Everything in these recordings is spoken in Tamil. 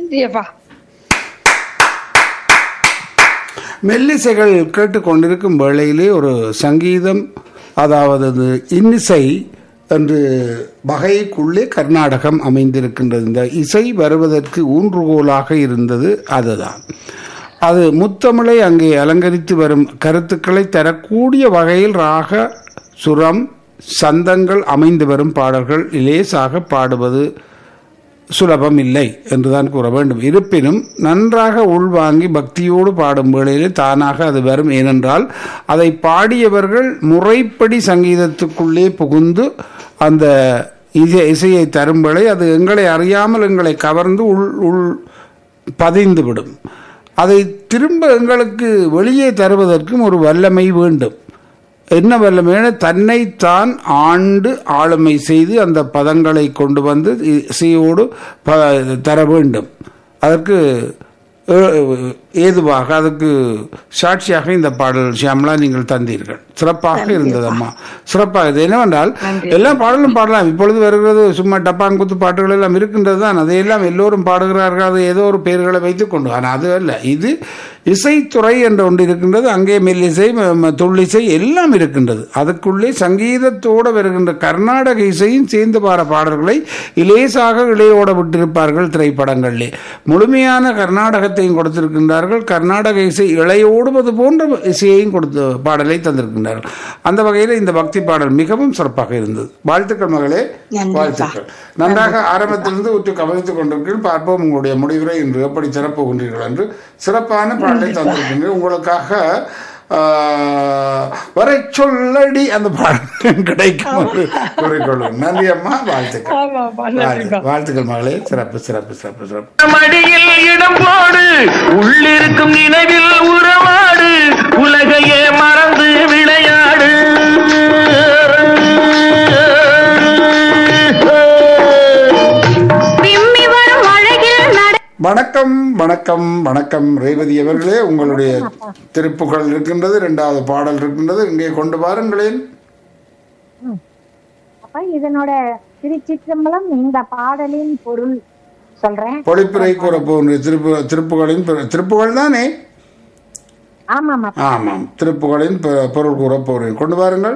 நன்றி அப்பா மெல்லிசைகள் கேட்டுக்கொண்டிருக்கும் வேளையிலே ஒரு சங்கீதம் அதாவது அது இன்னிசை என்று வகைக்குள்ளே கர்நாடகம் அமைந்திருக்கின்றது இந்த இசை வருவதற்கு ஊன்றுகோலாக இருந்தது அதுதான் அது முத்தமிழை அங்கே அலங்கரித்து வரும் கருத்துக்களை தரக்கூடிய வகையில் ராக சுரம் சந்தங்கள் அமைந்து வரும் பாடல்கள் லேசாக பாடுவது சுலபம் இல்லை என்றுதான் கூற வேண்டும் இருப்பினும் நன்றாக உள்வாங்கி பக்தியோடு பாடும் வேளையிலே தானாக அது வரும் ஏனென்றால் அதை பாடியவர்கள் முறைப்படி சங்கீதத்துக்குள்ளே புகுந்து அந்த இசை இசையை தரும் வேளை அது எங்களை அறியாமல் எங்களை கவர்ந்து உள் உள் பதிந்து விடும் அதை திரும்ப எங்களுக்கு வெளியே தருவதற்கும் ஒரு வல்லமை வேண்டும் என்ன வல்லமையான தன்னைத்தான் ஆண்டு ஆளுமை செய்து அந்த பதங்களை கொண்டு வந்து இசையோடு ப தர வேண்டும் அதற்கு ஏ- ஏதுவாக அதுக்கு சாட்சியாக இந்த பாடல் ஷியாமலா நீங்கள் தந்தீர்கள் சிறப்பாக இருந்தது அம்மா சிறப்பாக இது என்னவென்றால் எல்லா பாடலும் பாடலாம் இப்பொழுது வருகிறது சும்மா டப்பாங்குத்து பாட்டுகள் எல்லாம் இருக்கின்றது தான் அதையெல்லாம் எல்லோரும் பாடுகிறார்கள் அது ஏதோ ஒரு பெயர்களை வைத்துக் கொண்டு ஆனால் அது அல்ல இது இசைத்துறை என்ற ஒன்று இருக்கின்றது அங்கே மெல்லிசை ம- ம- துள்ளிசை எல்லாம் இருக்கின்றது அதுக்குள்ளே சங்கீதத்தோடு வருகின்ற கர்நாடக இசையும் சேர்ந்து பாட பாடல்களை இலேசாக இளையோட விட்டிருப்பார்கள் திரைப்படங்களிலே முழுமையான கர்நாடகத்தையும் கொடுத்திருக்கின்றார்கள் கர்நாடக இசை இளையோடுவது போன்ற இசையையும் கொடுத்து பாடலை தந்திருக்கின்றார்கள் அந்த வகையில் இந்த பக்தி பாடல் மிகவும் சிறப்பாக இருந்தது வாழ்த்துக்கள் மகளே நன்றிப்பா. வாழ்த்துக்கள் நன்றாக ஆரம்பத்திலிருந்து உற்று கவனித்துக் கொண்டிருக்கிறீர்கள் பார்ப்போம் உங்களுடைய முடிவுரை இன்று எப்படி சிறப்பு கொண்டீர்கள் என்று சிறப்பான பாடலை தந்திருக்கின்றீர்கள் உங்களுக்காக ஆஹ், வரை சொல்லடி அந்த பாடல் கிடைக்கும் என்று கூறிக்கொள்ளும் நன்றி அம்மா வாழ்த்துக்கள் ஆமாப்பா நன்றிப்பா வாழ்த்துக்கள் மகளே சிறப்பு சிறப்பு சிறப்பு சிறப்பு மடியில் இடம் போடு உள்ளிருக்கும் நினைவில் உறவாடு உலகையே மறந்து விளையாடு விம்மி வரும் அழகில் நட வணக்கம் வணக்கம் வணக்கம் ரேவதி அவர்களே உங்களுடைய திருப்புகள் இருக்கின்றது இரண்டாவது பாடல் இருக்கின்றது இங்கே கொண்டு வாருங்களேன் அப்ப இதனோட திருச்சிற்றம்பலம் இந்த பாடலின் பொருள் சொல்றேன் பொழிப்புரை கூற போகின்ற திருப்பு திருப்புகளின் பெ- திருப்புகள் தானே ஆமாமா ஆமாம் திருப்புகளின் பெ- பொருள் கூற போகிறேன் கொண்டு வாருங்கள்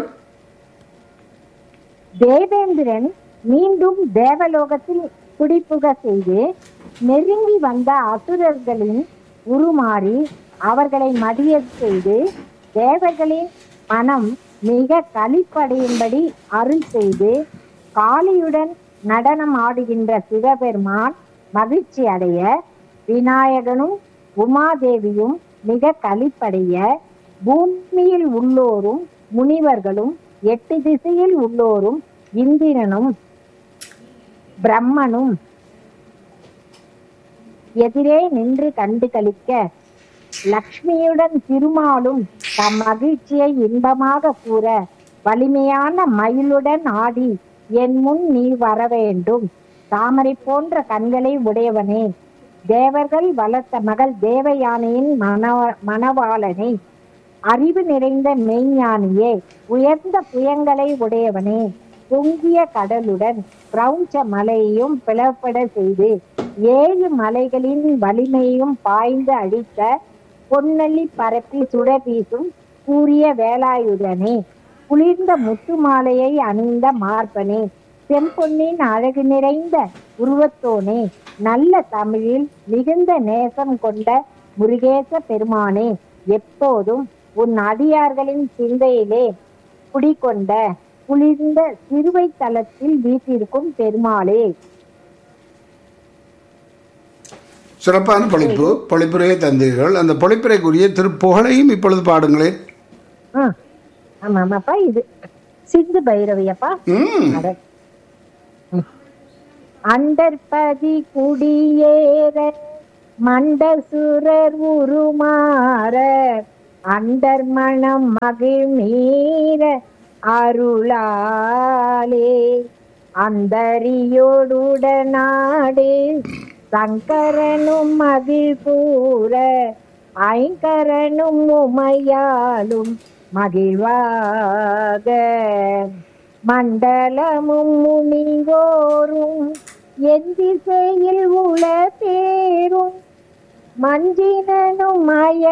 தேவேந்திரன் மீண்டும் தேவலோகத்தில் குடிபுக செய்து நெருங்கி வந்த அசுரர்களின் உருமாறி அவர்களை மடியச் செய்து தேவர்களின் மனம் மிக களிப்படையும்படி அருள் செய்து காளியுடன் நடனம் ஆடுகின்ற சிவபெருமான் மகிழ்ச்சி அடைய விநாயகனும் உமாதேவியும் மிக களிப்படைய பூமியில் உள்ளோரும் முனிவர்களும் எட்டு திசையில் உள்ளோரும் இந்திரனும் பிரம்மனும் எதிரே நின்று கண்டு களிக்க லக்ஷ்மியுடன் திருமாலும் தம் மகிழ்ச்சியை இன்பமாக கூற வலிமையான மயிலுடன் ஆடி என் முன் நீ வர வேண்டும் தாமரை போன்ற கண்களை உடையவனே தேவர்கள் வளர்த்த மகள் தேவயானையின் மணவ மணவாளனே அறிவு நிறைந்த மெய்ஞானியே உயர்ந்த புயங்களை உடையவனே பொங்கிய கடலுடன் பிரௌஞ்ச மலையையும் பிளப்பட செய்து ஏழு மலைகளின் வலிமையும் பாய்ந்து அழித்த பொன்னள்ளி பரப்பி சுடர் வீசும் கூறிய வேலாயுதனே குளிர்ந்த முத்து மாலையை அணிந்த மார்பனே செம்பொன்னின் அழகு நிறைந்த உருவத்தோனே நல்ல தமிழில் மிகுந்த நேசம் கொண்ட முருகேச பெருமானே எப்போதும் உன் அடியார்களின் சிந்தையிலே குடிகொண்ட குளிர்ந்த சிறுவை தலத்தில் வீட்டிற்கும் பெருமாளே சிறப்பான பொழிப்பு பொழிப்புரையை தந்தீர்கள் அந்த பொழிப்புரைக்குரிய திருப்புகழையும் இப்பொழுது பாடுங்களேன் ம். ஆமாமாப்பா இது சிந்து பைரவியப்பா ம் அட. ம். அண்டற்பதி குடியேற மண்டசுரர் உருமாற அண்டர் மணம் மகிழ் மீற அருளாலே அந்தரியோடுடனாடு சங்கரனும் மகிழ் கூற ஐங்கரனும் உமையாலும் மகிழ்வாக மண்டலமும் முனிவோரும் எந்திசையில் உள பேரும் மஞ்சினனும் மய